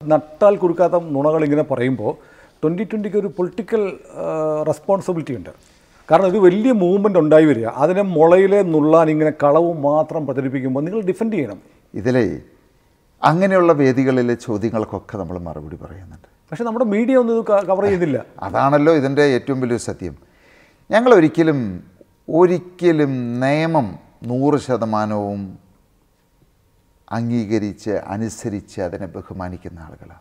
നട്ടാൽ കുറുക്കാത്ത നുണകൾ ഇങ്ങനെ പറയുമ്പോൾ ട്വൻ്റി ട്വൻ്റിക്ക് ഒരു പൊളിറ്റിക്കൽ റെസ്പോൺസിബിലിറ്റി ഉണ്ട് കാരണം ഇത് വലിയ മൂവ്മെൻ്റ് ഉണ്ടായി വരിക അതിനെ മുളയിലെ നുള്ളാൻ ഇങ്ങനെ കളവ് മാത്രം പ്രചരിപ്പിക്കുമ്പോൾ നിങ്ങൾ ഡിഫെൻഡ് ചെയ്യണം ഇതിലെ അങ്ങനെയുള്ള വേദികളിലെ ചോദ്യങ്ങൾക്കൊക്കെ നമ്മൾ മറുപടി പറയുന്നുണ്ട് പക്ഷേ നമ്മുടെ മീഡിയ ഒന്നും ഇത് കവർ ചെയ്യുന്നില്ല അതാണല്ലോ ഇതിൻ്റെ ഏറ്റവും വലിയ സത്യം ഞങ്ങൾ ഒരിക്കലും ഒരിക്കലും നിയമം നൂറ് ശതമാനവും അംഗീകരിച്ച് അനുസരിച്ച് അതിനെ ബഹുമാനിക്കുന്ന ആളുകളാണ്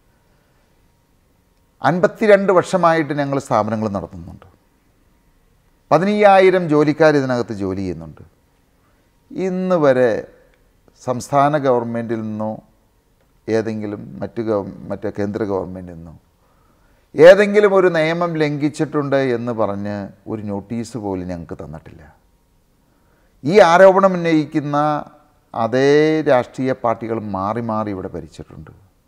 അൻപത്തിരണ്ട് വർഷമായിട്ട് ഞങ്ങൾ സ്ഥാപനങ്ങൾ നടത്തുന്നുണ്ട് പതിനയ്യായിരം ജോലിക്കാർ ഇതിനകത്ത് ജോലി ചെയ്യുന്നുണ്ട് ഇന്ന് വരെ സംസ്ഥാന ഗവൺമെൻറ്റിൽ നിന്നോ ഏതെങ്കിലും മറ്റ് ഗവ മറ്റ് കേന്ദ്ര ഗവൺമെൻറ്റിൽ നിന്നോ ഏതെങ്കിലും ഒരു നിയമം ലംഘിച്ചിട്ടുണ്ട് എന്ന് പറഞ്ഞ് ഒരു നോട്ടീസ് പോലും ഞങ്ങൾക്ക് തന്നിട്ടില്ല ഈ ആരോപണം ഉന്നയിക്കുന്ന അതേ രാഷ്ട്രീയ പാർട്ടികൾ മാറി മാറി ഇവിടെ ഭരിച്ചിട്ടുണ്ട്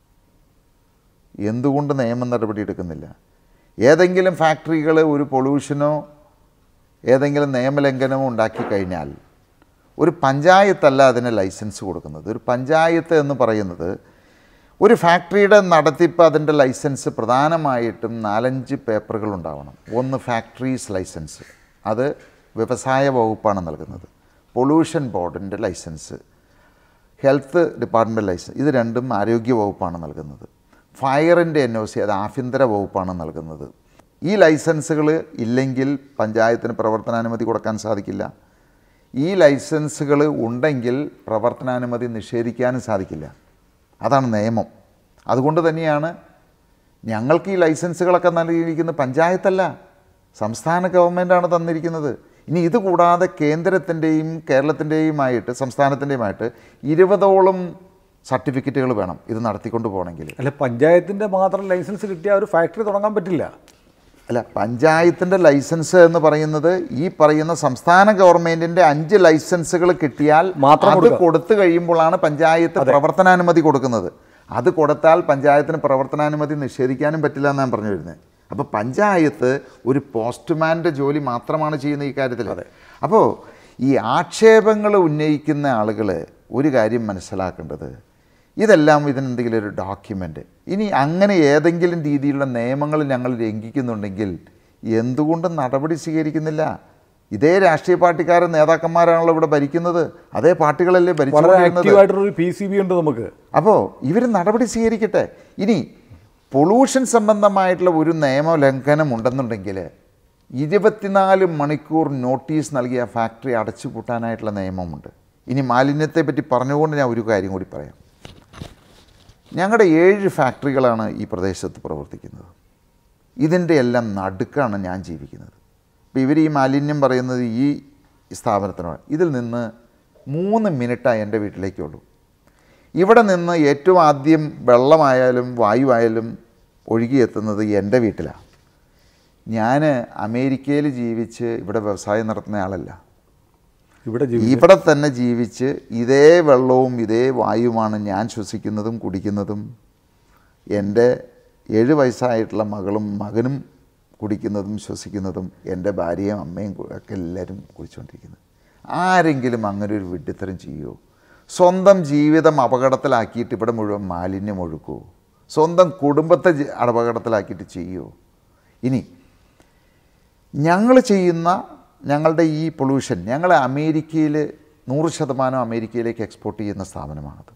എന്തുകൊണ്ട് നിയമ നടപടി എടുക്കുന്നില്ല ഏതെങ്കിലും ഫാക്ടറികൾ ഒരു പൊള്യൂഷനോ ഏതെങ്കിലും നിയമലംഘനമോ ഉണ്ടാക്കി കഴിഞ്ഞാൽ ഒരു പഞ്ചായത്തല്ല അതിന് ലൈസൻസ് കൊടുക്കുന്നത് ഒരു പഞ്ചായത്ത് എന്ന് പറയുന്നത് ഒരു ഫാക്ടറിയുടെ നടത്തിപ്പ് അതിൻ്റെ ലൈസൻസ് പ്രധാനമായിട്ടും നാലഞ്ച് പേപ്പറുകൾ ഉണ്ടാവണം ഒന്ന് ഫാക്ടറീസ് ലൈസൻസ് അത് വ്യവസായ വകുപ്പാണ് നൽകുന്നത് പൊല്യൂഷൻ ബോർഡിൻ്റെ ലൈസൻസ് ഹെൽത്ത് ഡിപ്പാർട്ട്മെൻറ്റ് ലൈസൻസ് ഇത് രണ്ടും ആരോഗ്യ വകുപ്പാണ് നൽകുന്നത് ഫയറിൻ്റെ എൻ ഒ സി അത് ആഭ്യന്തര വകുപ്പാണ് നൽകുന്നത് ഈ ലൈസൻസുകൾ ഇല്ലെങ്കിൽ പഞ്ചായത്തിന് പ്രവർത്തനാനുമതി കൊടുക്കാൻ സാധിക്കില്ല ഈ ലൈസൻസുകൾ ഉണ്ടെങ്കിൽ പ്രവർത്തനാനുമതി നിഷേധിക്കാനും സാധിക്കില്ല അതാണ് നിയമം അതുകൊണ്ട് തന്നെയാണ് ഞങ്ങൾക്ക് ഈ ലൈസൻസുകളൊക്കെ നൽകിയിരിക്കുന്നത് പഞ്ചായത്തല്ല സംസ്ഥാന ഗവൺമെൻറ്റാണ് തന്നിരിക്കുന്നത് ഇനി ഇത് കൂടാതെ കേന്ദ്രത്തിൻ്റെയും കേരളത്തിൻ്റെയുമായിട്ട് സംസ്ഥാനത്തിൻ്റെയുമായിട്ട് ഇരുപതോളം സർട്ടിഫിക്കറ്റുകൾ വേണം ഇത് നടത്തിക്കൊണ്ട് പോകണമെങ്കിൽ അല്ല പഞ്ചായത്തിൻ്റെ മാത്രം ലൈസൻസ് കിട്ടിയാൽ ഒരു ഫാക്ടറി തുടങ്ങാൻ പറ്റില്ല അല്ല പഞ്ചായത്തിൻ്റെ ലൈസൻസ് എന്ന് പറയുന്നത് ഈ പറയുന്ന സംസ്ഥാന ഗവൺമെന്റിന്റെ അഞ്ച് ലൈസൻസുകൾ കിട്ടിയാൽ മാത്രം അത് കൊടുക്കുക. കൊടുത്തു കഴിയുമ്പോഴാണ് പഞ്ചായത്ത് പ്രവർത്തനാനുമതി കൊടുക്കുന്നത് അത് കൊടുത്താൽ പഞ്ചായത്തിന് പ്രവർത്തനാനുമതി നിഷേധിക്കാനും പറ്റില്ല എന്നാണ് പറഞ്ഞു വരുന്നത് അപ്പോൾ പഞ്ചായത്ത് ഒരു പോസ്റ്റ്മാൻ്റെ ജോലി മാത്രമാണ് ചെയ്യുന്ന ഈ കാര്യത്തിൽ അപ്പോൾ ഈ ആക്ഷേപങ്ങൾ ഉന്നയിക്കുന്ന ആളുകൾ ഒരു കാര്യം മനസ്സിലാക്കേണ്ടത് ഇതെല്ലാം ഇതിനെന്തെങ്കിലും ഒരു ഡോക്യുമെൻ്റ് ഇനി അങ്ങനെ ഏതെങ്കിലും രീതിയിലുള്ള നിയമങ്ങൾ ഞങ്ങൾ ലംഘിക്കുന്നുണ്ടെങ്കിൽ എന്തുകൊണ്ട് നടപടി സ്വീകരിക്കുന്നില്ല ഇതേ രാഷ്ട്രീയ പാർട്ടിക്കാരൻ നേതാക്കന്മാരാണല്ലോ ഇവിടെ ഭരിക്കുന്നത് അതേ പാർട്ടികളല്ലേ വളരെ ഭരിച്ചുകൊണ്ടിരുന്നത് ആക്റ്റീവായിട്ടൊരു പി സി ബി ഉണ്ട് നമുക്ക് അപ്പോൾ ഇവർ നടപടി സ്വീകരിക്കട്ടെ ഇനി പൊള്യൂഷൻ സംബന്ധമായിട്ടുള്ള ഒരു നിയമലംഘനം ഉണ്ടെന്നുണ്ടെങ്കിൽ ഇരുപത്തിനാല് മണിക്കൂർ നോട്ടീസ് നൽകിയ ഫാക്ടറി അടച്ചുപൂട്ടാനായിട്ടുള്ള നിയമമുണ്ട് ഇനി മാലിന്യത്തെ പറ്റി പറഞ്ഞുകൊണ്ട് ഞാൻ ഒരു കാര്യം കൂടി പറയാം ഞങ്ങളുടെ ഏഴ് ഫാക്ടറികളാണ് ഈ പ്രദേശത്ത് പ്രവർത്തിക്കുന്നത് ഇതിൻ്റെ എല്ലാം നടുക്കാണ് ഞാൻ ജീവിക്കുന്നത് അപ്പോൾ ഇവർ ഈ മാലിന്യം പറയുന്നത് ഈ സ്ഥാപനത്തിനാണ് ഇതിൽ നിന്ന് മൂന്ന് മിനിറ്റാണ് എൻ്റെ വീട്ടിലേക്കുള്ളൂ ഇവിടെ നിന്ന് ഏറ്റവും ആദ്യം വെള്ളമായാലും വായുവായാലും ഒഴുകിയെത്തുന്നത് എൻ്റെ വീട്ടിലാണ് ഞാൻ അമേരിക്കയിൽ ജീവിച്ച് ഇവിടെ വ്യവസായം നടത്തുന്ന ആളല്ല ഇവിടെ ജീവി ഇവിടെ തന്നെ ജീവിച്ച് ഇതേ വെള്ളവും ഇതേ വായുവുമാണ് ഞാൻ ശ്വസിക്കുന്നതും കുടിക്കുന്നതും എൻ്റെ ഏഴ് വയസ്സായിട്ടുള്ള മകളും മകനും കുടിക്കുന്നതും ശ്വസിക്കുന്നതും എൻ്റെ ഭാര്യയും അമ്മയും കു- ഒക്കെ എല്ലാവരും കുടിച്ചുകൊണ്ടിരിക്കുന്നത് ആരെങ്കിലും അങ്ങനെ ഒരു വിഡ്ഢിത്തരം ചെയ്യുമോ സ്വന്തം ജീവിതം അപകടത്തിലാക്കിയിട്ട് ഇവിടെ മുഴുവൻ മാലിന്യം ഒഴുക്കുമോ സ്വന്തം കുടുംബത്തെ ജി- അപകടത്തിലാക്കിയിട്ട് ചെയ്യുമോ ഇനി ഞങ്ങൾ ചെയ്യുന്ന ഞങ്ങളുടെ ഈ പൊള്യൂഷൻ ഞങ്ങൾ അമേരിക്കയിൽ നൂറ് ശതമാനം അമേരിക്കയിലേക്ക് എക്സ്പോർട്ട് ചെയ്യുന്ന സ്ഥാപനമാണത്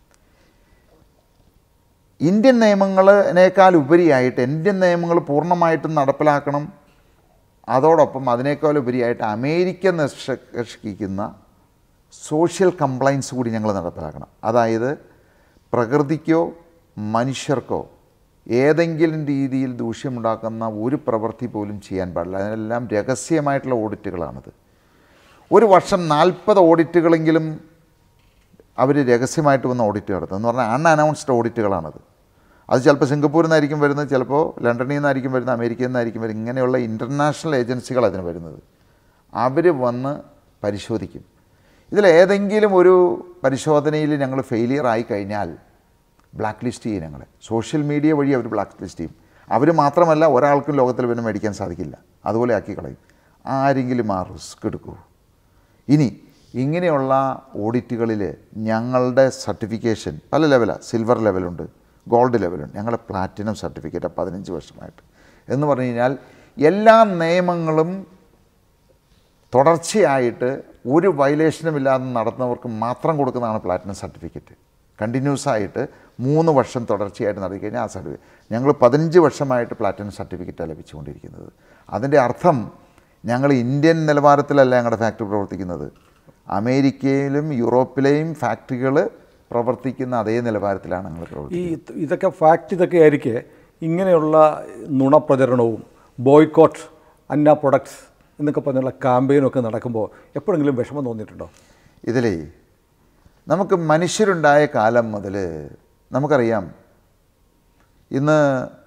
ഇന്ത്യൻ നിയമങ്ങളിനേക്കാൾ ഉപരിയായിട്ട് ഇന്ത്യൻ നിയമങ്ങൾ പൂർണ്ണമായിട്ടും നടപ്പിലാക്കണം അതോടൊപ്പം അതിനേക്കാൾ ഉപരിയായിട്ട് അമേരിക്ക നിഷ്കർഷിക്കുന്ന സോഷ്യൽ കംപ്ലൈൻസ് കൂടി ഞങ്ങൾ നടപ്പിലാക്കണം അതായത് പ്രകൃതിക്കോ മനുഷ്യർക്കോ ഏതെങ്കിലും രീതിയിൽ ദൂഷ്യമുണ്ടാക്കുന്ന ഒരു പ്രവൃത്തി പോലും ചെയ്യാൻ പാടില്ല അതിനെല്ലാം രഹസ്യമായിട്ടുള്ള ഓഡിറ്റുകളാണിത് ഒരു വർഷം നാൽപ്പത് ഓഡിറ്റുകളെങ്കിലും അവർ രഹസ്യമായിട്ട് വന്ന് ഓഡിറ്റ് നടത്തും എന്ന് പറഞ്ഞാൽ അൺഅനൗൺസ്ഡ് ഓഡിറ്റുകളാണത് അത് ചിലപ്പോൾ സിംഗപ്പൂരിൽ നിന്നായിരിക്കും വരുന്നത് ചിലപ്പോൾ ലണ്ടനിൽ നിന്നായിരിക്കും വരുന്നത് അമേരിക്കയിൽ നിന്നായിരിക്കും വരുന്നത് ഇങ്ങനെയുള്ള ഇൻ്റർനാഷണൽ ഏജൻസികൾ അതിന് വരുന്നത് അവർ വന്ന് പരിശോധിക്കും ഇതിലേതെങ്കിലും ഒരു പരിശോധനയിൽ ഞങ്ങൾ ഫെയിലിയർ ആയി കഴിഞ്ഞാൽ ബ്ലാക്ക് ലിസ്റ്റ് ചെയ്യും ഞങ്ങളെ സോഷ്യൽ മീഡിയ വഴി അവർ ബ്ലാക്ക് ലിസ്റ്റ് ചെയ്യും അവർ മാത്രമല്ല ഒരാൾക്കും ലോകത്തിൽ പിന്നെ മേടിക്കാൻ സാധിക്കില്ല അതുപോലെ ആക്കി കളയും ആരെങ്കിലും ആ റിസ്ക് എടുക്കൂ ഇനി ഇങ്ങനെയുള്ള ഓഡിറ്റുകളിൽ ഞങ്ങളുടെ സർട്ടിഫിക്കേഷൻ പല ലെവലാണ് സിൽവർ ലെവലുണ്ട് ഗോൾഡ് ലെവലുണ്ട് ഞങ്ങൾ പ്ലാറ്റിനം സർട്ടിഫിക്കറ്റ് പതിനഞ്ച് വർഷമായിട്ട് എന്ന് പറഞ്ഞു കഴിഞ്ഞാൽ എല്ലാ നിയമങ്ങളും തുടർച്ചയായിട്ട് ഒരു വയലേഷനും ഇല്ലാതെ നടത്തുന്നവർക്ക് മാത്രം കൊടുക്കുന്നതാണ് പ്ലാറ്റിനം സർട്ടിഫിക്കറ്റ് കണ്ടിന്യൂസ് ആയിട്ട് മൂന്ന് വർഷം തുടർച്ചയായിട്ട് നടത്തി കഴിഞ്ഞാൽ ആ സർട്ടിഫിക്കറ്റ് ഞങ്ങൾ പതിനഞ്ച് വർഷമായിട്ട് പ്ലാറ്റിനം സർട്ടിഫിക്കറ്റാണ് ലഭിച്ചുകൊണ്ടിരിക്കുന്നത് അതിൻ്റെ അർത്ഥം ഞങ്ങൾ ഇന്ത്യൻ നിലവാരത്തിലല്ല ഞങ്ങളുടെ ഫാക്ടറി പ്രവർത്തിക്കുന്നത് അമേരിക്കയിലും യൂറോപ്പിലെയും ഫാക്ടറികൾ പ്രവർത്തിക്കുന്ന അതേ നിലവാരത്തിലാണ് ഞങ്ങൾ പ്രവർത്തിക്കുന്നത് ഈ ഇതൊക്കെ ഫാക്റ്റ് ഇതൊക്കെ ആയിരിക്കെ ഇങ്ങനെയുള്ള നുണപ്രചരണവും ബോയ്ക്കോട്ട് അന്ന പ്രൊഡക്ട്സ് എന്നൊക്കെ പറഞ്ഞുള്ള ക്യാമ്പയിനൊക്കെ നടക്കുമ്പോൾ എപ്പോഴെങ്കിലും വിഷമം തോന്നിയിട്ടുണ്ടോ ഇതിലേ നമുക്ക് മനുഷ്യരുണ്ടായ കാലം മുതൽ നമുക്കറിയാം ഇന്ന്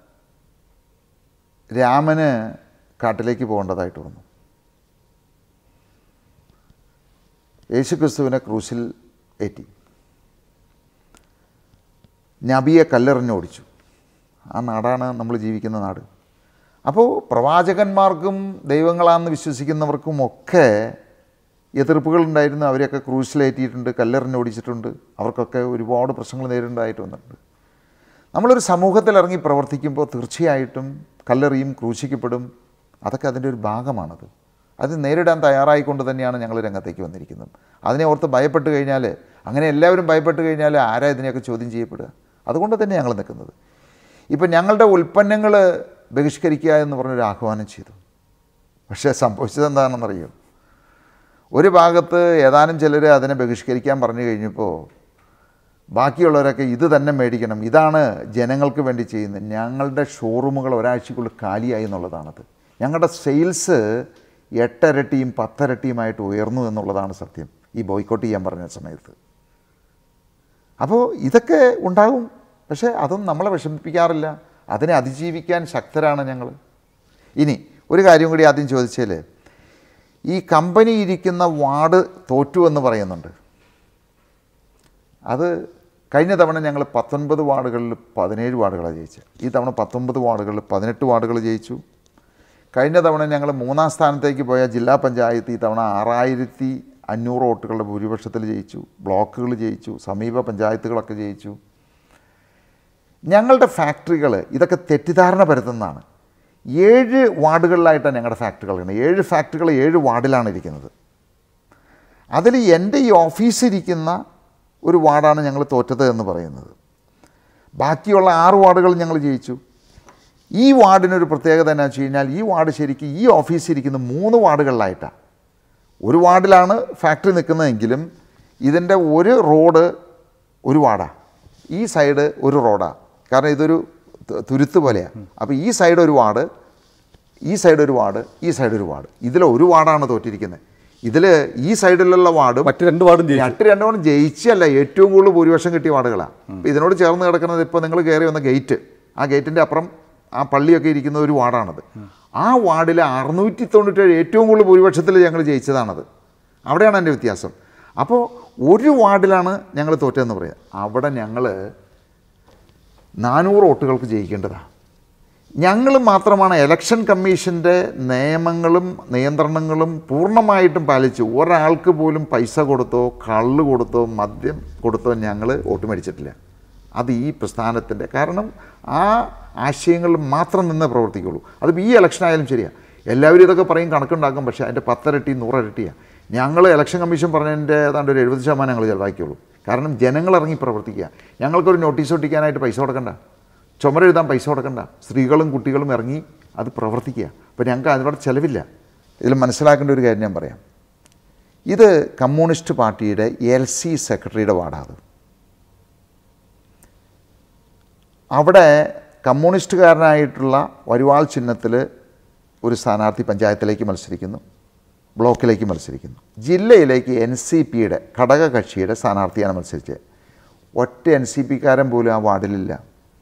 രാമന് കാട്ടിലേക്ക് പോകേണ്ടതായിട്ട് വന്നു യേശുക്രിസ്തുവിനെ ക്രൂശിൽ ഏറ്റി നബിയെ കല്ലെറിഞ്ഞ് ഓടിച്ചു ആ നാടാണ് നമ്മൾ ജീവിക്കുന്ന നാട് അപ്പോൾ പ്രവാചകന്മാർക്കും ദൈവങ്ങളാണെന്ന് വിശ്വസിക്കുന്നവർക്കും ഒക്കെ എതിർപ്പുകൾ ഉണ്ടായിരുന്നു അവരെയൊക്കെ ക്രൂശിലേറ്റിയിട്ടുണ്ട് കല്ലെറിഞ്ഞ് ഓടിച്ചിട്ടുണ്ട് അവർക്കൊക്കെ ഒരുപാട് പ്രശ്നങ്ങൾ നേരിടേണ്ടതായിട്ട് വന്നിട്ടുണ്ട് നമ്മളൊരു സമൂഹത്തിൽ ഇറങ്ങി പ്രവർത്തിക്കുമ്പോൾ തീർച്ചയായിട്ടും കല്ലെറിയും ക്രൂശിക്കപ്പെടും അതൊക്കെ അതിൻ്റെ ഒരു ഭാഗമാണത് അത് നേരിടാൻ തയ്യാറായിക്കൊണ്ട് തന്നെയാണ് ഞങ്ങൾ രംഗത്തേക്ക് വന്നിരിക്കുന്നത് അതിനെ ഓർത്ത് ഭയപ്പെട്ട് കഴിഞ്ഞാൽ അങ്ങനെ എല്ലാവരും ഭയപ്പെട്ട് കഴിഞ്ഞാൽ ആരാ ഇതിനെയൊക്കെ ചോദ്യം ചെയ്യപ്പെടുക അതുകൊണ്ട് തന്നെ ഞങ്ങൾ നിൽക്കുന്നത് ഇപ്പം ഞങ്ങളുടെ ഉൽപ്പന്നങ്ങൾ ബഹിഷ്കരിക്കുക എന്ന് പറഞ്ഞൊരു ആഹ്വാനം ചെയ്തു പക്ഷേ സംഭവിച്ചത് എന്താണെന്നറിയോ ഒരു ഭാഗത്ത് ഏതാനും ചിലർ അതിനെ ബഹിഷ്കരിക്കാൻ പറഞ്ഞു കഴിഞ്ഞപ്പോൾ ബാക്കിയുള്ളവരൊക്കെ ഇത് തന്നെ മേടിക്കണം ഇതാണ് ജനങ്ങൾക്ക് വേണ്ടി ചെയ്യുന്നത് ഞങ്ങളുടെ ഷോറൂമുകൾ ഒരാഴ്ചക്കുള്ളിൽ കാലിയായി എന്നുള്ളതാണത് ഞങ്ങളുടെ സെയിൽസ് എട്ടരട്ടിയും പത്തരട്ടിയുമായിട്ട് ഉയർന്നു എന്നുള്ളതാണ് സത്യം ഈ ബോയ്ക്കോട്ട് ചെയ്യാൻ പറഞ്ഞ സമയത്ത് അപ്പോൾ ഇതൊക്കെ ഉണ്ടാകും പക്ഷേ അതൊന്നും നമ്മളെ വിഷമിപ്പിക്കാറില്ല അതിനെ അതിജീവിക്കാൻ ശക്തരാണ് ഞങ്ങൾ ഇനി ഒരു കാര്യം കൂടി ആദ്യം ചോദിച്ചാൽ ഈ കമ്പനി ഇരിക്കുന്ന വാർഡ് തോറ്റു എന്ന് പറയുന്നുണ്ട് അത് കഴിഞ്ഞ തവണ ഞങ്ങൾ പത്തൊൻപത് വാർഡുകളിൽ പതിനേഴ് വാർഡുകളാണ് ജയിച്ചത് ഈ തവണ പത്തൊമ്പത് വാർഡുകളിൽ പതിനെട്ട് വാർഡുകൾ ജയിച്ചു കഴിഞ്ഞ തവണ ഞങ്ങൾ മൂന്നാം സ്ഥാനത്തേക്ക് പോയ ജില്ലാ പഞ്ചായത്ത് ഈ തവണ ആറായിരത്തി അഞ്ഞൂറ് വോട്ടുകളുടെ ഭൂരിപക്ഷത്തിൽ ജയിച്ചു ബ്ലോക്കുകൾ ജയിച്ചു സമീപ പഞ്ചായത്തുകളൊക്കെ ജയിച്ചു ഞങ്ങളുടെ ഫാക്ടറികൾ ഇതൊക്കെ തെറ്റിദ്ധാരണ പരത്തുന്നതാണ് ഏഴ് വാർഡുകളിലായിട്ടാണ് ഞങ്ങളുടെ ഫാക്ടറികളുണ്ട് ഏഴ് ഫാക്ടറികൾ ഏഴ് വാർഡിലാണ് ഇരിക്കുന്നത് അതിൽ എൻ്റെ ഈ ഓഫീസിരിക്കുന്ന ഒരു വാർഡാണ് ഞങ്ങൾ തോറ്റത് എന്ന് പറയുന്നത് ബാക്കിയുള്ള ആറ് വാർഡുകൾ ഞങ്ങൾ ജയിച്ചു ഈ വാർഡിനൊരു പ്രത്യേകത എന്നാ വെച്ച് കഴിഞ്ഞാൽ ഈ വാർഡ് ശരിക്കും ഈ ഓഫീസിൽ ഇരിക്കുന്ന മൂന്ന് വാർഡുകളിലായിട്ടാണ് ഒരു വാർഡിലാണ് ഫാക്ടറി നിൽക്കുന്നതെങ്കിലും ഇതിൻ്റെ ഒരു റോഡ് ഒരു വാർഡാണ് ഈ സൈഡ് ഒരു റോഡാണ് കാരണം ഇതൊരു തു- തുരുത്ത് പോലെയാണ് അപ്പോൾ ഈ സൈഡ് ഒരു വാർഡ് ഈ സൈഡ് ഒരു വാർഡ് ഈ സൈഡ് ഒരു വാർഡ് ഇതിൽ ഒരു വാർഡാണ് തോറ്റിരിക്കുന്നത് ഇതിൽ ഈ സൈഡിലുള്ള വാർഡും മറ്റ് രണ്ട് വാർഡും ജയിച്ചു ഞട്ട് രണ്ടോണം ജയിച്ചല്ല ഏറ്റവും കൂടുതൽ ഭൂരിപക്ഷം കിട്ടിയ വാർഡുകളാണ് അപ്പോൾ ഇതിനോട് ചേർന്ന് കിടക്കുന്നത് ഇപ്പോൾ നിങ്ങൾ കയറി വന്ന ഗേറ്റ് ആ ഗേറ്റിൻ്റെ അപ്പുറം ആ പള്ളിയൊക്കെ ഇരിക്കുന്ന ഒരു വാർഡാണത് ആ വാർഡിൽ അറുന്നൂറ്റി തൊണ്ണൂറ്റേഴ് ഏറ്റവും കൂടുതൽ ഭൂരിപക്ഷത്തിൽ ഞങ്ങൾ ജയിച്ചതാണത് അവിടെയാണ് എൻ്റെ വ്യത്യാസം അപ്പോൾ ഒരു വാർഡിലാണ് ഞങ്ങൾ തോറ്റതെന്ന് പറയുക അവിടെ ഞങ്ങൾ നാനൂറ് വോട്ടുകൾക്ക് ജയിക്കേണ്ടതാണ് ഞങ്ങൾ മാത്രമാണ് ഇലക്ഷൻ കമ്മീഷൻ്റെ നിയമങ്ങളും നിയന്ത്രണങ്ങളും പൂർണ്ണമായിട്ടും പാലിച്ചു ഒരാൾക്ക് പോലും പൈസ കൊടുത്തോ കള്ള് കൊടുത്തോ മദ്യം കൊടുത്തോ ഞങ്ങൾ വോട്ട് മേടിച്ചിട്ടില്ല അത് ഈ പ്രസ്ഥാനത്തിൻ്റെ കാരണം ആ ആശയങ്ങളിൽ മാത്രം നിന്ന് പ്രവർത്തിക്കുള്ളൂ അതിപ്പോൾ ഈ ഇലക്ഷൻ ആയാലും ശരിയാണ് എല്ലാവരും ഇതൊക്കെ പറയും കണക്കുണ്ടാക്കും പക്ഷേ അതിൻ്റെ പത്തരട്ടി നൂറരട്ടിയാണ് ഞങ്ങൾ ഇലക്ഷൻ കമ്മീഷൻ പറഞ്ഞതിൻ്റെ ഏതാണ്ട് ഒരു എഴുപത് ശതമാനം ഞങ്ങൾ ചിലവാക്കിയുള്ളൂ കാരണം ജനങ്ങൾ ഇറങ്ങി പ്രവർത്തിക്കുക ഞങ്ങൾക്കൊരു നോട്ടീസ് ഒട്ടിക്കാനായിട്ട് പൈസ കൊടുക്കണ്ട ചുമരെഴുതാൻ പൈസ കൊടുക്കണ്ട സ്ത്രീകളും കുട്ടികളും ഇറങ്ങി അത് പ്രവർത്തിക്കുക അപ്പോൾ ഞങ്ങൾക്ക് അതിനോട് ചിലവില്ല ഇതിൽ മനസ്സിലാക്കേണ്ട ഒരു കാര്യം ഞാൻ പറയാം ഇത് കമ്മ്യൂണിസ്റ്റ് പാർട്ടിയുടെ എൽ സി സെക്രട്ടറിയുടെ വാർഡാണ് അവിടെ കമ്മ്യൂണിസ്റ്റുകാരനായിട്ടുള്ള വരുവാൾ ചിഹ്നത്തിൽ ഒരു സ്ഥാനാർത്ഥി പഞ്ചായത്തിലേക്ക് മത്സരിക്കുന്നു ബ്ലോക്കിലേക്ക് മത്സരിക്കുന്നു ജില്ലയിലേക്ക് എൻ സി പിയുടെ ഘടകകക്ഷിയുടെ സ്ഥാനാർത്ഥിയാണ് മത്സരിച്ചത് ഒറ്റ എൻ സി പിക്കാരൻ പോലും ആ വാർഡിലില്ല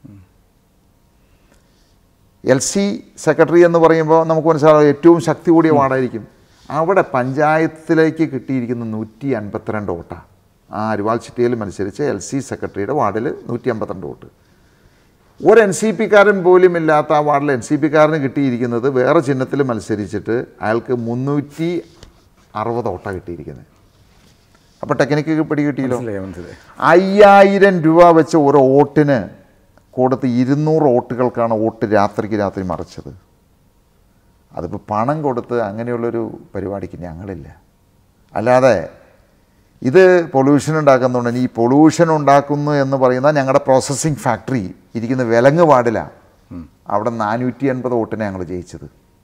എൽ സി സെക്രട്ടറി എന്ന് പറയുമ്പോൾ നമുക്ക് മനസ്സിലാവും ഏറ്റവും ശക്തി കൂടിയ വാർഡായിരിക്കും അവിടെ പഞ്ചായത്തിലേക്ക് കിട്ടിയിരിക്കുന്ന നൂറ്റി അൻപത്തിരണ്ട് വോട്ടാണ് ആ അരുവാൾ ചിറ്റയിൽ മത്സരിച്ച് എൽ സി സെക്രട്ടറിയുടെ വാർഡിൽ നൂറ്റി അമ്പത്തിരണ്ട് വോട്ട് ഒരു എൻ സി പിക്കാരൻ പോലും ഇല്ലാത്ത ആ വാർഡിൽ എൻ സി പിക്കാരന് കിട്ടിയിരിക്കുന്നത് വേറെ ചിഹ്നത്തിൽ മത്സരിച്ചിട്ട് അയാൾക്ക് മുന്നൂറ്റി അറുപത് വോട്ടാണ് കിട്ടിയിരിക്കുന്നത് അപ്പോൾ ടെക്നിക്ക് പിടി കിട്ടിയല്ലോ മനസ്സിലായി മനസ്സിലായി അയ്യായിരം രൂപ വെച്ച് ഒരു വോട്ടിന് കൊടുത്ത് ഇരുന്നൂറ് വോട്ടുകൾക്കാണ് വോട്ട് രാത്രിക്ക് രാത്രി മറിച്ചത് അതിപ്പോൾ പണം കൊടുത്ത് അങ്ങനെയുള്ളൊരു പരിപാടിക്ക് ഞങ്ങളില്ല അല്ലാതെ ഇത് പൊല്യൂഷൻ ഉണ്ടാക്കുന്നുണ്ട് ഈ പൊല്യൂഷൻ ഉണ്ടാക്കുന്നു എന്ന് പറയുന്ന ഞങ്ങളുടെ പ്രോസസ്സിങ് ഫാക്ടറി ഇരിക്കുന്ന വിലങ്ങ് പാടിലാണ് അവിടെ നാനൂറ്റി എൺപത് വോട്ടിനെ ഞങ്ങൾ ജയിച്ചത്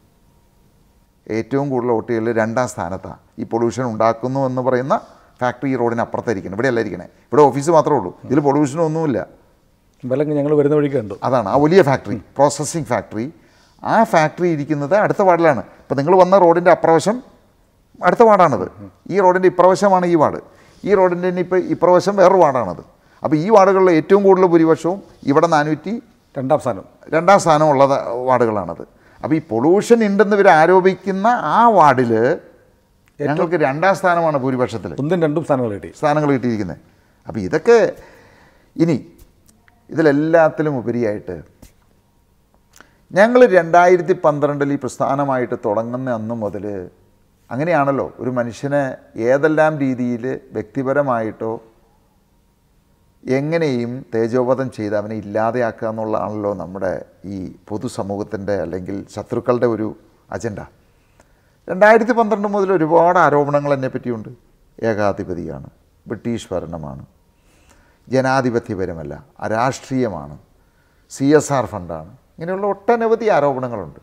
ഏറ്റവും കൂടുതൽ വോട്ടുകളിൽ രണ്ടാം സ്ഥാനത്താണ് ഈ പൊല്യൂഷൻ ഉണ്ടാക്കുന്നു എന്ന് പറയുന്ന ഫാക്ടറി ഈ റോഡിന് അപ്പുറത്തായിരിക്കണം ഇവിടെ അല്ല ഇരിക്കണേ ഇവിടെ ഓഫീസ് മാത്രമേ ഉള്ളൂ ഇതിൽ പൊല്യൂഷനൊന്നുമില്ല വിലങ്ങ് ഞങ്ങൾ വരുന്ന വഴിക്ക് കണ്ടു അതാണ് ആ വലിയ ഫാക്ടറി പ്രോസസ്സിങ് ഫാക്ടറി ആ ഫാക്ടറി ഇരിക്കുന്നത് അടുത്ത വാർഡിലാണ് ഇപ്പോൾ നിങ്ങൾ വന്ന റോഡിൻ്റെ അപ്രവശം അടുത്ത വാർഡാണത് ഈ റോഡിൻ്റെ ഇപ്രവശമാണ് ഈ വാർഡ് ഈ റോഡിൻ്റെ ഇനി ഇപ്പോൾ ഇപ്രവശം വേറൊരു വാർഡാണത് അപ്പോൾ ഈ വാർഡുകളിൽ ഏറ്റവും കൂടുതൽ ഭൂരിപക്ഷവും ഇവിടെ നാനൂറ്റി രണ്ടാം സ്ഥാനം രണ്ടാം സ്ഥാനമുള്ള വാർഡുകളാണത് അപ്പോൾ ഈ പൊല്യൂഷൻ ഉണ്ടെന്ന് ഇവർ ആരോപിക്കുന്ന ആ വാർഡിൽ ഞങ്ങൾക്ക് രണ്ടാം സ്ഥാനമാണ് ഭൂരിപക്ഷത്തിൽ ഒന്നും രണ്ടും സ്ഥാനങ്ങൾ കിട്ടി സ്ഥാനങ്ങൾ കിട്ടിയിരിക്കുന്നത് അപ്പോൾ ഇതൊക്കെ ഇനി ഇതിലെല്ലാത്തിലും ഉപരിയായിട്ട് ഞങ്ങൾ രണ്ടായിരത്തി പന്ത്രണ്ടിൽ ഈ പ്രസ്ഥാനമായിട്ട് തുടങ്ങുന്ന അന്ന് മുതൽ അങ്ങനെയാണല്ലോ ഒരു മനുഷ്യനെ ഏതെല്ലാം രീതിയിൽ വ്യക്തിപരമായിട്ടോ എങ്ങനെയും തേജോവധം ചെയ്ത് അവനെ ഇല്ലാതെയാക്കുക എന്നുള്ളതാണല്ലോ നമ്മുടെ ഈ പൊതുസമൂഹത്തിൻ്റെ അല്ലെങ്കിൽ ശത്രുക്കളുടെ ഒരു അജണ്ട രണ്ടായിരത്തി പന്ത്രണ്ട് മുതൽ ഒരുപാട് ആരോപണങ്ങൾ എന്നെ പറ്റിയുണ്ട് ഏകാധിപതിയാണ് ബ്രിട്ടീഷ് ഭരണമാണ് ജനാധിപത്യപരമല്ല അരാഷ്ട്രീയമാണ് സി എസ് ആർ ഫണ്ടാണ് ഇങ്ങനെയുള്ള ഒട്ടനവധി ആരോപണങ്ങളുണ്ട്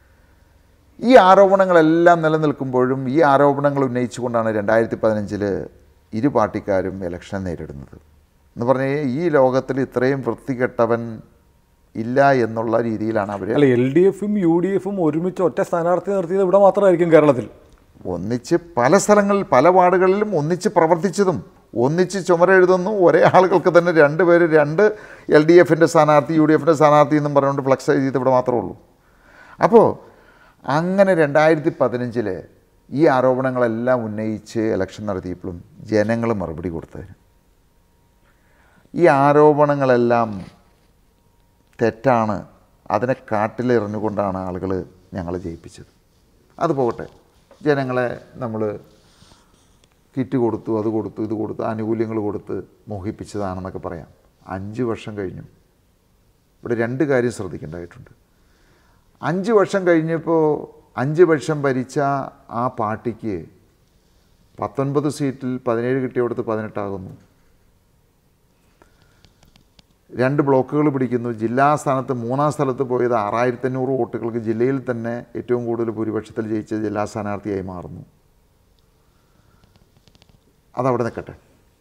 ഈ ആരോപണങ്ങളെല്ലാം നിലനിൽക്കുമ്പോഴും ഈ ആരോപണങ്ങൾ ഉന്നയിച്ചുകൊണ്ടാണ് രണ്ടായിരത്തി പതിനഞ്ചിൽ ഇരു പാർട്ടിക്കാരും ഇലക്ഷൻ നേരിടുന്നത് എന്ന് പറഞ്ഞാൽ ഈ ലോകത്തിൽ ഇത്രയും വൃത്തികെട്ടവൻ ഇല്ല എന്നുള്ള രീതിയിലാണ് അവർ അല്ല എൽ ഡി എഫും യു ഡി എഫും ഒരുമിച്ച് ഒറ്റ സ്ഥാനാർത്ഥി നിർത്തിയത് ഇവിടെ മാത്രമായിരിക്കും കേരളത്തിൽ ഒന്നിച്ച് പല സ്ഥലങ്ങളിൽ പല വാർഡുകളിലും ഒന്നിച്ച് പ്രവർത്തിച്ചതും ഒന്നിച്ച് ചുമരെഴുതുന്നു ഒരേ ആളുകൾക്ക് തന്നെ രണ്ട് പേര് രണ്ട് എൽ ഡി എഫിൻ്റെ സ്ഥാനാർത്ഥി യു ഡി എഫിൻ്റെ സ്ഥാനാർത്ഥി എന്നും പറഞ്ഞുകൊണ്ട് ഫ്ലക്സ് ചെയ്ത് ഇവിടെ മാത്രമേ ഉള്ളൂ അപ്പോൾ അങ്ങനെ രണ്ടായിരത്തി പതിനഞ്ചിൽ ഈ ആരോപണങ്ങളെല്ലാം ഉന്നയിച്ച് ഇലക്ഷൻ നടത്തിയപ്പോഴും ജനങ്ങൾ മറുപടി കൊടുത്തതിന് ഈ ആരോപണങ്ങളെല്ലാം തെറ്റാണ് അതിനെ കാട്ടിലെറിഞ്ഞുകൊണ്ടാണ് ആളുകൾ ഞങ്ങളെ ജയിപ്പിച്ചത് അത് പോകട്ടെ ജനങ്ങളെ നമ്മൾ കിറ്റ് കൊടുത്തു അത് കൊടുത്തു ഇത് കൊടുത്തു ആനുകൂല്യങ്ങൾ കൊടുത്ത് മോഹിപ്പിച്ചതാണെന്നൊക്കെ പറയാം അഞ്ച് വർഷം കഴിഞ്ഞു ഇവിടെ രണ്ട് കാര്യം ശ്രദ്ധിക്കേണ്ടതായിട്ടുണ്ട് അഞ്ച് വർഷം കഴിഞ്ഞപ്പോൾ അഞ്ച് വർഷം ഭരിച്ച ആ പാർട്ടിക്ക് പത്തൊൻപത് സീറ്റിൽ പതിനേഴ് കിട്ടിയവിടുത്ത് പതിനെട്ടാകുന്നു രണ്ട് ബ്ലോക്കുകൾ പിടിക്കുന്നു ജില്ലാ സ്ഥാനത്ത് മൂന്നാം സ്ഥലത്ത് പോയത് ആറായിരത്തി അഞ്ഞൂറ് വോട്ടുകൾക്ക് ജില്ലയിൽ തന്നെ ഏറ്റവും കൂടുതൽ ഭൂരിപക്ഷത്തിൽ ജയിച്ച ജില്ലാ സ്ഥാനാർത്ഥിയായി മാറുന്നു അതവിടെ നിൽക്കട്ടെ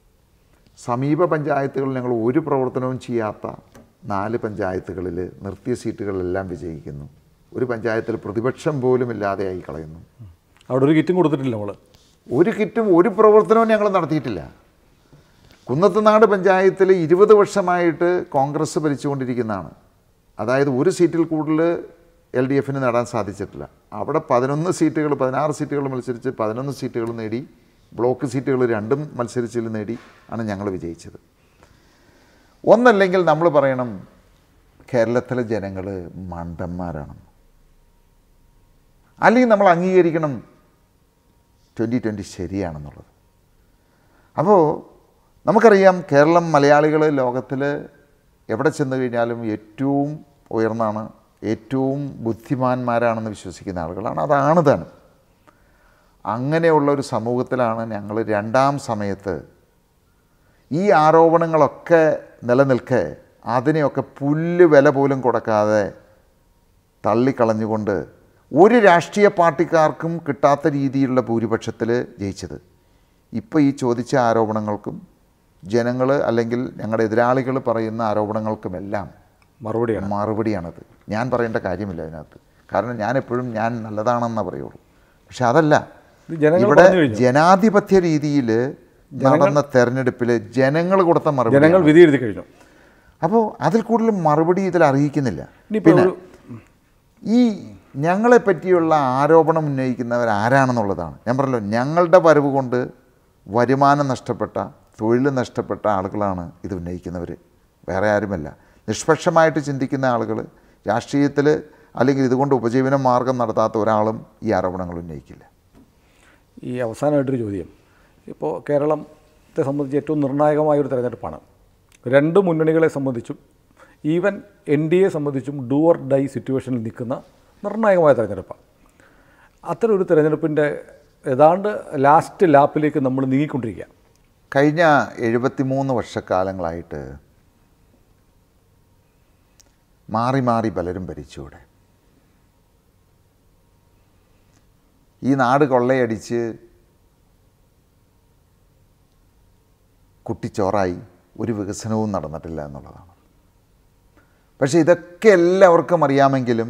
സമീപ പഞ്ചായത്തുകളിൽ ഞങ്ങൾ ഒരു പ്രവർത്തനവും ചെയ്യാത്ത നാല് പഞ്ചായത്തുകളിൽ നിർത്തിയ സീറ്റുകളെല്ലാം വിജയിക്കുന്നു ഒരു പഞ്ചായത്തിൽ പ്രതിപക്ഷം പോലും ഇല്ലാതെയായി കളയുന്നു അവിടെ ഒരു കിറ്റും കൊടുത്തിട്ടില്ല നമ്മൾ ഒരു കിറ്റും ഒരു പ്രവർത്തനവും ഞങ്ങൾ നടത്തിയിട്ടില്ല കുന്നത്തുനാട് പഞ്ചായത്തിൽ ഇരുപത് വർഷമായിട്ട് കോൺഗ്രസ് ഭരിച്ചുകൊണ്ടിരിക്കുന്നതാണ് അതായത് ഒരു സീറ്റിൽ കൂടുതൽ എൽ ഡി എഫിന് നേടാൻ സാധിച്ചിട്ടില്ല അവിടെ പതിനൊന്ന് സീറ്റുകൾ പതിനാറ് സീറ്റുകൾ മത്സരിച്ച് പതിനൊന്ന് സീറ്റുകൾ നേടി ബ്ലോക്ക് സീറ്റുകൾ രണ്ടും മത്സരിച്ചിൽ നേടി ആണ് ഞങ്ങൾ വിജയിച്ചത് ഒന്നല്ലെങ്കിൽ നമ്മൾ പറയണം കേരളത്തിലെ ജനങ്ങൾ മണ്ടന്മാരാണ് അല്ലെങ്കിൽ നമ്മൾ അംഗീകരിക്കണം ട്വൻറ്റി ട്വൻറ്റി ശരിയാണെന്നുള്ളത് അപ്പോൾ നമുക്കറിയാം കേരളം മലയാളികൾ ലോകത്തിൽ എവിടെ ചെന്ന് കഴിഞ്ഞാലും ഏറ്റവും ഉയർന്നാണ് ഏറ്റവും ബുദ്ധിമാന്മാരാണെന്ന് വിശ്വസിക്കുന്ന ആളുകളാണ് അതാണ് താനും അങ്ങനെയുള്ള ഒരു സമൂഹത്തിലാണ് ഞങ്ങൾ രണ്ടാം സമയത്ത് ഈ ആരോപണങ്ങളൊക്കെ നിലനിൽക്കെ അതിനെയൊക്കെ പുല്ല് വില പോലും കൊടുക്കാതെ തള്ളിക്കളഞ്ഞുകൊണ്ട് ഒരു രാഷ്ട്രീയ പാർട്ടിക്കാർക്കും കിട്ടാത്ത രീതിയിലുള്ള ഭൂരിപക്ഷത്തിൽ ജയിച്ചത് ഇപ്പോൾ ഈ ചോദിച്ച ആരോപണങ്ങൾക്കും ജനങ്ങൾ അല്ലെങ്കിൽ ഞങ്ങളുടെ എതിരാളികൾ പറയുന്ന ആരോപണങ്ങൾക്കുമെല്ലാം മറുപടിയാണ് മറുപടിയാണത് ഞാൻ പറയേണ്ട കാര്യമില്ല അതിനകത്ത് കാരണം ഞാൻ എപ്പോഴും ഞാൻ നല്ലതാണെന്നേ പറയുള്ളൂ പക്ഷെ അതല്ല ഇത് ജനങ്ങൾ ഇവിടെ പറഞ്ഞു കഴിഞ്ഞു ജനാധിപത്യ രീതിയിൽ നടന്ന തെരഞ്ഞെടുപ്പിൽ ജനങ്ങൾ കൊടുത്ത മറുപടി ജനങ്ങൾ വിധി എഴുതി കഴിഞ്ഞു അപ്പോൾ അതിൽ കൂടുതൽ മറുപടി ഇതിൽ അറിയിക്കുന്നില്ല ഇനിയിപ്പോൾ പിന്നെ ഒരു ഈ ഞങ്ങളെ പറ്റിയുള്ള ആരോപണം ഉന്നയിക്കുന്നവർ ആരാണെന്നുള്ളതാണ് ഞാൻ പറഞ്ഞല്ലോ ഞങ്ങളുടെ വരവ് കൊണ്ട് വരുമാനം നഷ്ടപ്പെട്ട തൊഴിൽ നഷ്ടപ്പെട്ട ആളുകളാണ് ഇത് ഉന്നയിക്കുന്നവർ വേറെ ആരുമല്ല നിഷ്പക്ഷമായിട്ട് ചിന്തിക്കുന്ന ആളുകൾ രാഷ്ട്രീയത്തിൽ അല്ലെങ്കിൽ ഇതുകൊണ്ട് ഉപജീവന മാർഗം നടത്താത്ത ഒരാളും ഈ ആരോപണങ്ങൾ ഉന്നയിക്കില്ല ഈ അവസാനമായിട്ടൊരു ചോദ്യം ഇപ്പോൾ കേരളത്തെ സംബന്ധിച്ച് ഏറ്റവും നിർണായകമായ ഒരു തെരഞ്ഞെടുപ്പാണ് രണ്ട് മുന്നണികളെ സംബന്ധിച്ചും ഈവൻ എൻ ഡി എ സംബന്ധിച്ചും ഡു ഓർ ഡൈ സിറ്റുവേഷനിൽ നിൽക്കുന്ന നിർണായകമായ തെരഞ്ഞെടുപ്പാണ് അത്തരം ഒരു തെരഞ്ഞെടുപ്പിൻ്റെ ഏതാണ്ട് ലാസ്റ്റ് ലാപ്പിലേക്ക് നമ്മൾ നീങ്ങിക്കൊണ്ടിരിക്കുക കഴിഞ്ഞ എഴുപത്തിമൂന്ന് വർഷക്കാലങ്ങളായിട്ട് മാറി മാറി പലരും ഭരിച്ചൂടെ ഈ നാട് കൊള്ളയടിച്ച് കുട്ടിച്ചോറായി ഒരു വികസനവും നടന്നിട്ടില്ല എന്നുള്ളതാണ് പക്ഷേ ഇതൊക്കെ എല്ലാവർക്കും അറിയാമെങ്കിലും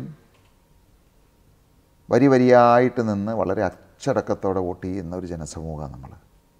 വരി വരിയായിട്ട് നിന്ന് വളരെ അച്ചടക്കത്തോടെ വോട്ട് ചെയ്യുന്ന ഒരു ജനസമൂഹമാണ് നമ്മൾ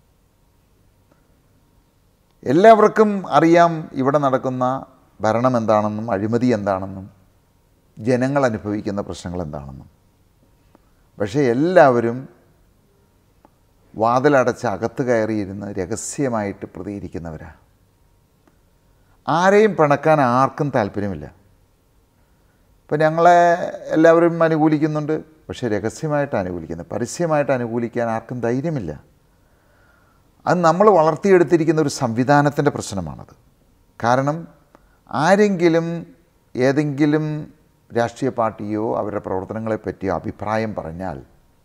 എല്ലാവർക്കും അറിയാം ഇവിടെ നടക്കുന്ന ഭരണം എന്താണെന്നും അഴിമതി എന്താണെന്നും ജനങ്ങൾ അനുഭവിക്കുന്ന പ്രശ്നങ്ങൾ എന്താണെന്നും പക്ഷേ എല്ലാവരും വാതിലടച്ച് അകത്ത് കയറിയിരുന്ന് രഹസ്യമായിട്ട് പ്രതികരിക്കുന്നവരാണ് ആരെയും പിണക്കാൻ ആർക്കും താല്പര്യമില്ല ഇപ്പം ഞങ്ങളെ എല്ലാവരും അനുകൂലിക്കുന്നുണ്ട് പക്ഷേ രഹസ്യമായിട്ട് അനുകൂലിക്കുന്നത് പരസ്യമായിട്ട് അനുകൂലിക്കാൻ ആർക്കും ധൈര്യമില്ല അത് നമ്മൾ വളർത്തിയെടുത്തിരിക്കുന്ന ഒരു സംവിധാനത്തിൻ്റെ പ്രശ്നമാണത് കാരണം ആരെങ്കിലും ഏതെങ്കിലും രാഷ്ട്രീയ പാർട്ടിയോ അവരുടെ പ്രവർത്തനങ്ങളെ പറ്റിയോ അഭിപ്രായം പറഞ്ഞാൽ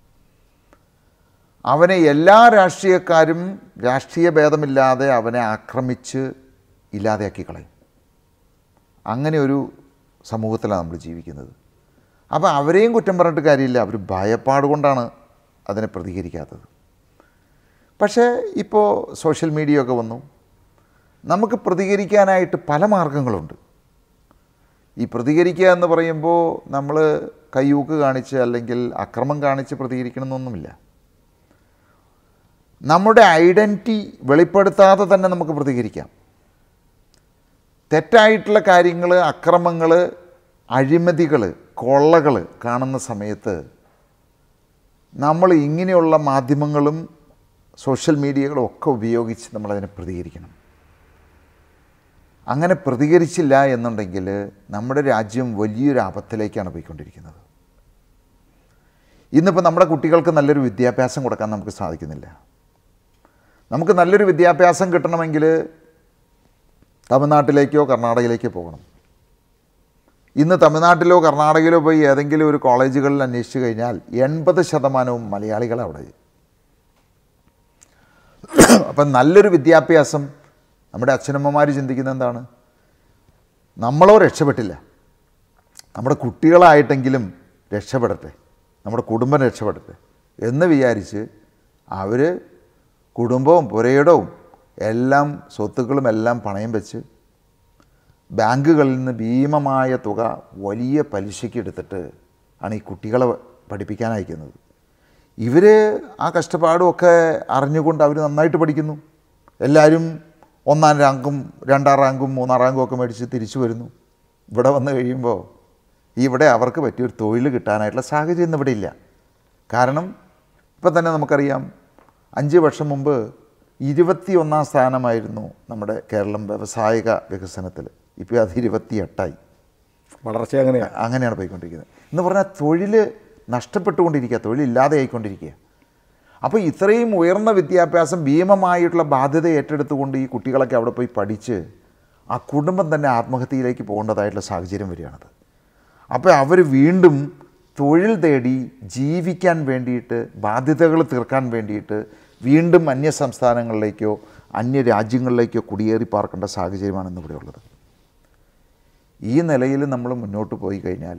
അവനെ എല്ലാ രാഷ്ട്രീയക്കാരും രാഷ്ട്രീയ ഭേദമില്ലാതെ അവനെ ആക്രമിച്ച് ഇല്ലാതെയാക്കി കളയും അങ്ങനെ ഒരു സമൂഹത്തിലാണ് നമ്മൾ ജീവിക്കുന്നത് അപ്പോൾ അവരെയും കുറ്റം പറഞ്ഞിട്ട് കാര്യമില്ല അവർ ഭയപ്പാട് കൊണ്ടാണ് അതിനെ പ്രതികരിക്കാത്തത് പക്ഷേ ഇപ്പോൾ സോഷ്യൽ മീഡിയ ഒക്കെ വന്നു നമുക്ക് പ്രതികരിക്കാനായിട്ട് പല മാർഗങ്ങളുണ്ട് ഈ പ്രതികരിക്കുക എന്ന് പറയുമ്പോൾ നമ്മൾ കയ്യൂക്ക് കാണിച്ച് അല്ലെങ്കിൽ അക്രമം കാണിച്ച് പ്രതികരിക്കണമെന്നൊന്നുമില്ല നമ്മുടെ ഐഡൻറ്റിറ്റി വെളിപ്പെടുത്താതെ തന്നെ നമുക്ക് പ്രതികരിക്കാം തെറ്റായിട്ടുള്ള കാര്യങ്ങൾ അക്രമങ്ങൾ അഴിമതികൾ കൊള്ളകൾ കാണുന്ന സമയത്ത് നമ്മൾ ഇങ്ങനെയുള്ള മാധ്യമങ്ങളും സോഷ്യൽ മീഡിയകളും ഒക്കെ ഉപയോഗിച്ച് നമ്മളതിനെ പ്രതികരിക്കണം അങ്ങനെ പ്രതികരിച്ചില്ല എന്നുണ്ടെങ്കിൽ നമ്മുടെ രാജ്യം വലിയൊരു ആപത്തിലേക്കാണ് പോയിക്കൊണ്ടിരിക്കുന്നത് ഇന്നിപ്പോൾ നമ്മുടെ കുട്ടികൾക്ക് നല്ലൊരു വിദ്യാഭ്യാസം കൊടുക്കാൻ നമുക്ക് സാധിക്കുന്നില്ല നമുക്ക് നല്ലൊരു വിദ്യാഭ്യാസം കിട്ടണമെങ്കിൽ തമിഴ്നാട്ടിലേക്കോ കർണാടകയിലേക്കോ പോകണം ഇന്ന് തമിഴ്നാട്ടിലോ കർണാടകയിലോ പോയി ഏതെങ്കിലും ഒരു കോളേജുകളിൽ അന്വേഷിച്ച് കഴിഞ്ഞാൽ എൺപത് ശതമാനവും മലയാളികളാണ് അവിടെ അപ്പം നല്ലൊരു വിദ്യാഭ്യാസം നമ്മുടെ അച്ഛനമ്മമാർ ചിന്തിക്കുന്നത് എന്താണ് നമ്മളോ രക്ഷപ്പെട്ടില്ല നമ്മുടെ കുട്ടികളായിട്ടെങ്കിലും രക്ഷപ്പെടട്ടെ നമ്മുടെ കുടുംബം രക്ഷപ്പെടട്ടെ എന്ന് വിചാരിച്ച് അവർ കുടുംബവും പുരയിടവും എല്ലാം സ്വത്തുക്കളും എല്ലാം പണയം വെച്ച് ബാങ്കുകളിൽ നിന്ന് ഭീമമായ തുക വലിയ പലിശയ്ക്ക് എടുത്തിട്ട് ആണ് ഈ കുട്ടികളെ പഠിപ്പിക്കാൻ അയക്കുന്നത് ഇവർ ആ കഷ്ടപ്പാടും ഒക്കെ അറിഞ്ഞുകൊണ്ട് അവർ നന്നായിട്ട് പഠിക്കുന്നു എല്ലാവരും ഒന്നാം റാങ്കും രണ്ടാം റാങ്കും മൂന്നാം റാങ്കും ഒക്കെ മേടിച്ച് തിരിച്ചു വരുന്നു ഇവിടെ വന്നു കഴിയുമ്പോൾ ഇവിടെ അവർക്ക് പറ്റിയൊരു തൊഴിൽ കിട്ടാനായിട്ടുള്ള സാഹചര്യം ഇന്ന് ഇവിടെ ഇല്ല കാരണം ഇപ്പം തന്നെ നമുക്കറിയാം അഞ്ച് വർഷം മുമ്പ് ഇരുപത്തി ഒന്നാം സ്ഥാനമായിരുന്നു നമ്മുടെ കേരളം വ്യവസായിക വികസനത്തിൽ ഇപ്പോൾ അത് ഇരുപത്തി എട്ടായി വളർച്ച അങ്ങനെയാണ് അങ്ങനെയാണ് പോയിക്കൊണ്ടിരിക്കുന്നത് എന്ന് പറഞ്ഞാൽ തൊഴിൽ നഷ്ടപ്പെട്ടുകൊണ്ടിരിക്കുക തൊഴിലില്ലാതെ ആയിക്കൊണ്ടിരിക്കുക അപ്പോൾ ഇത്രയും ഉയർന്ന വിദ്യാഭ്യാസം ഭീമമായിട്ടുള്ള ബാധ്യത ഏറ്റെടുത്തുകൊണ്ട് ഈ കുട്ടികളൊക്കെ അവിടെ പോയി പഠിച്ച് ആ കുടുംബം തന്നെ ആത്മഹത്യയിലേക്ക് പോകേണ്ടതായിട്ടുള്ള സാഹചര്യം വരികയാണത് അപ്പോൾ അവർ വീണ്ടും തൊഴിൽ തേടി ജീവിക്കാൻ വേണ്ടിയിട്ട് ബാധ്യതകൾ തീർക്കാൻ വേണ്ടിയിട്ട് വീണ്ടും അന്യ സംസ്ഥാനങ്ങളിലേക്കോ അന്യ രാജ്യങ്ങളിലേക്കോ കുടിയേറി പാർക്കേണ്ട സാഹചര്യമാണ് ഇന്നിവിടെ ഉള്ളത് ഈ നിലയിൽ നമ്മൾ മുന്നോട്ട് പോയി കഴിഞ്ഞാൽ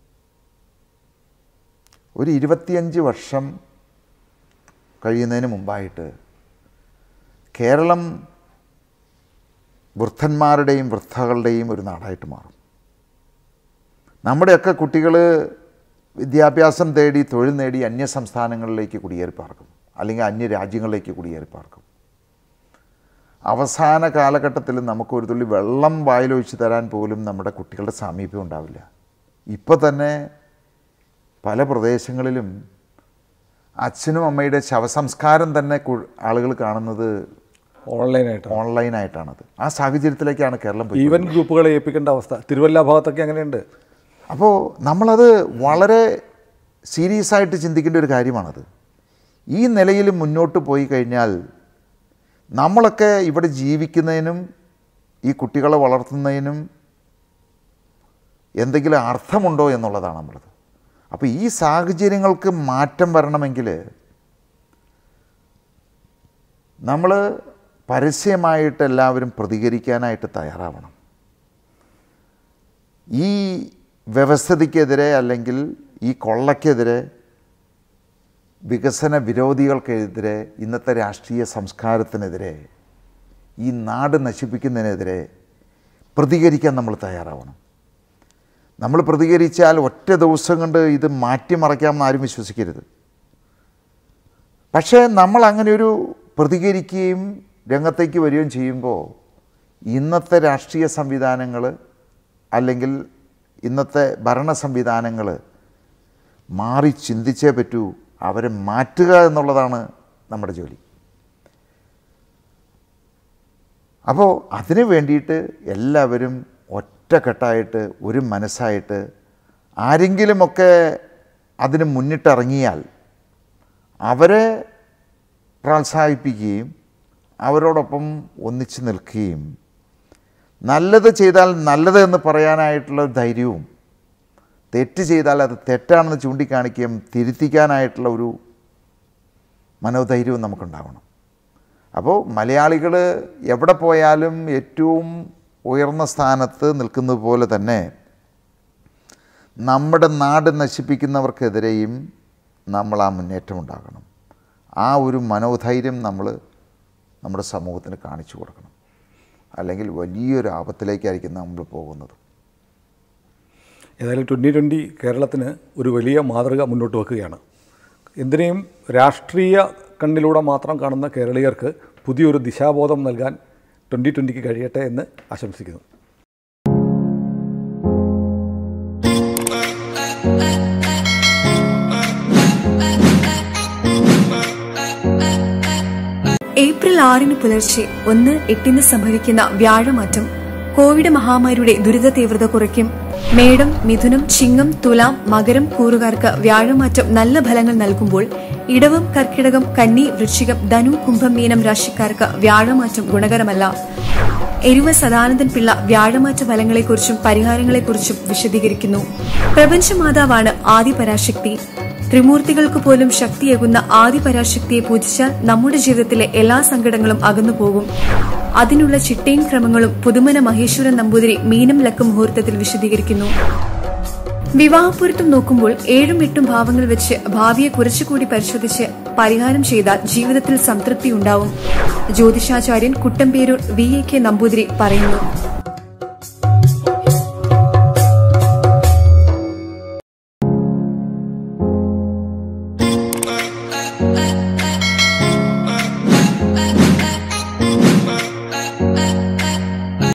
ഒരു ഇരുപത്തിയഞ്ച് വർഷം കഴിയുന്നതിന് മുമ്പായിട്ട് കേരളം വൃദ്ധന്മാരുടെയും വൃദ്ധകളുടെയും ഒരു നാടായിട്ട് മാറും നമ്മുടെയൊക്കെ കുട്ടികൾ വിദ്യാഭ്യാസം തേടി തൊഴിൽ നേടി അന്യ സംസ്ഥാനങ്ങളിലേക്ക് കുടിയേറി പാർക്കും അല്ലെങ്കിൽ അന്യ രാജ്യങ്ങളിലേക്ക് കുടിയേറി പാർക്കും അവസാന കാലഘട്ടത്തിൽ നമുക്ക് ഒരു തുള്ളി വെള്ളം വായിലൊഴിച്ച് തരാൻ പോലും നമ്മുടെ കുട്ടികളുടെ സാമീപ്യം ഉണ്ടാവില്ല ഇപ്പോൾ തന്നെ പല പ്രദേശങ്ങളിലും അച്ഛനും അമ്മയുടെ ശവസംസ്കാരം തന്നെ കു- ആളുകൾ കാണുന്നത് ഓൺലൈനായിട്ട് ഓൺലൈനായിട്ടാണത് ആ സാഹചര്യത്തിലേക്കാണ് കേരളം പോയി ഈവൻ ഗ്രൂപ്പുകളെ ഏൽപ്പിക്കേണ്ട അവസ്ഥ തിരുവല്ല ഭാഗത്തൊക്കെ അങ്ങനെയുണ്ട് അപ്പോൾ നമ്മളത് വളരെ സീരിയസ് ആയിട്ട് ചിന്തിക്കേണ്ട ഒരു കാര്യമാണത് ഈ നിലയിൽ മുന്നോട്ട് പോയി കഴിഞ്ഞാൽ നമ്മളൊക്കെ ഇവിടെ ജീവിക്കുന്നതിനും ഈ കുട്ടികളെ വളർത്തുന്നതിനും എന്തെങ്കിലും അർത്ഥമുണ്ടോ എന്നുള്ളതാണ് നമ്മളത് അപ്പോൾ ഈ സാഹചര്യങ്ങൾക്ക് മാറ്റം വരണമെങ്കിൽ നമ്മൾ പരസ്യമായിട്ട് എല്ലാവരും പ്രതികരിക്കാനായിട്ട് തയ്യാറാവണം ഈ വ്യവസ്ഥിതിക്കെതിരെ അല്ലെങ്കിൽ ഈ കൊള്ളയ്ക്കെതിരെ വികസന വിരോധികൾക്കെതിരെ ഇന്നത്തെ രാഷ്ട്രീയ സംസ്കാരത്തിനെതിരെ ഈ നാട് നശിപ്പിക്കുന്നതിനെതിരെ പ്രതികരിക്കാൻ നമ്മൾ തയ്യാറാവണം നമ്മൾ പ്രതികരിച്ചാൽ ഒറ്റ ദിവസം കൊണ്ട് ഇത് മാറ്റിമറിക്കാമെന്ന് ആരും വിശ്വസിക്കരുത് പക്ഷേ നമ്മൾ അങ്ങനെ ഒരു പ്രതികരിക്കുകയും രംഗത്തേക്ക് വരികയും ചെയ്യുമ്പോൾ ഇന്നത്തെ രാഷ്ട്രീയ സംവിധാനങ്ങൾ അല്ലെങ്കിൽ ഇന്നത്തെ ഭരണ സംവിധാനങ്ങൾ മാറി ചിന്തിച്ചേ പറ്റൂ അവരെ മാറ്റുക എന്നുള്ളതാണ് നമ്മുടെ ജോലി അപ്പോൾ അതിന് വേണ്ടിയിട്ട് എല്ലാവരും ഒറ്റക്കെട്ടായിട്ട് ഒരു മനസ്സായിട്ട് ആരെങ്കിലുമൊക്കെ അതിന് മുന്നിട്ടിറങ്ങിയാൽ അവരെ പ്രോത്സാഹിപ്പിക്കുകയും അവരോടൊപ്പം ഒന്നിച്ച് നിൽക്കുകയും നല്ലത് ചെയ്താൽ നല്ലത് എന്ന് പറയാനായിട്ടുള്ള ധൈര്യവും തെറ്റ് ചെയ്താൽ അത് തെറ്റാണെന്ന് ചൂണ്ടിക്കാണിക്കുകയും തിരുത്തിക്കാനായിട്ടുള്ള ഒരു മനോധൈര്യവും നമുക്കുണ്ടാവണം അപ്പോൾ മലയാളികൾ എവിടെ പോയാലും ഏറ്റവും ഉയർന്ന സ്ഥാനത്ത് നിൽക്കുന്നത് പോലെ തന്നെ നമ്മുടെ നാട് നശിപ്പിക്കുന്നവർക്കെതിരെയും നമ്മൾ ആ മുന്നേറ്റം ഉണ്ടാകണം ആ ഒരു മനോധൈര്യം നമ്മൾ നമ്മുടെ സമൂഹത്തിന് കാണിച്ചു കൊടുക്കണം അല്ലെങ്കിൽ വലിയൊരു ആപത്തിലേക്കായിരിക്കും നമ്മൾ പോകുന്നത് ഏതായാലും ട്വൻ്റി ട്വൻ്റി കേരളത്തിന് ഒരു വലിയ മാതൃക മുന്നോട്ട് വെക്കുകയാണ് എന്തിനേയും രാഷ്ട്രീയ കണ്ണിലൂടെ മാത്രം കാണുന്ന കേരളീയർക്ക് പുതിയൊരു ദിശാബോധം നൽകാൻ ട്വൻ്റി ട്വൻ്റിക്ക് കഴിയട്ടെ എന്ന് ആശംസിക്കുന്നു ഏപ്രിൽ ആറിന് പുലർച്ചെ ഒന്ന് എട്ടിന് സംഭവിക്കുന്ന വ്യാഴമാറ്റം കോവിഡ് മഹാമാരിയുടെ ദുരിത തീവ്രത കുറയ്ക്കും മേടം മിഥുനം ചിങ്ങം തുലാം മകരം കൂറുകാർക്ക് വ്യാഴമാറ്റം നല്ല ഫലങ്ങൾ നൽകുമ്പോൾ ഇടവം കർക്കിടകം കന്നി വൃശ്ചികം ധനു കുംഭം മീനം രാശിക്കാർക്ക് വ്യാഴമാറ്റം ഗുണകരമല്ല എരുവ സദാനന്ദൻ പിള്ള വ്യാഴമാറ്റ ഫലങ്ങളെക്കുറിച്ചും പരിഹാരങ്ങളെക്കുറിച്ചും വിശദീകരിക്കുന്നു പ്രപഞ്ചമാതാവാണ് ആദിപരാശക്തി ത്രിമൂർത്തികൾക്ക് പോലും ശക്തിയേകുന്ന ആദിപരാശക്തിയെ പൂജിച്ചാൽ നമ്മുടെ ജീവിതത്തിലെ എല്ലാ സങ്കടങ്ങളും അകന്നുപോകും അതിനുള്ള ചിട്ടയും ക്രമങ്ങളും പുതുമന മഹേശ്വരൻ നമ്പൂതിരി മീനം ലക്കം മുഹൂർത്തത്തിൽ വിശദീകരിക്കുന്നു വിവാഹപ്പൊരുത്തം നോക്കുമ്പോൾ ഏഴും എട്ടും ഭാവങ്ങൾ വെച്ച് ഭാവിയെ കുറച്ചുകൂടി പരിശോധിച്ച് പരിഹാരം ചെയ്താൽ ജീവിതത്തിൽ സംതൃപ്തി ഉണ്ടാവും ജ്യോതിഷാചാര്യൻ Kuttamperoor V A K Namboothiri പറയുന്നു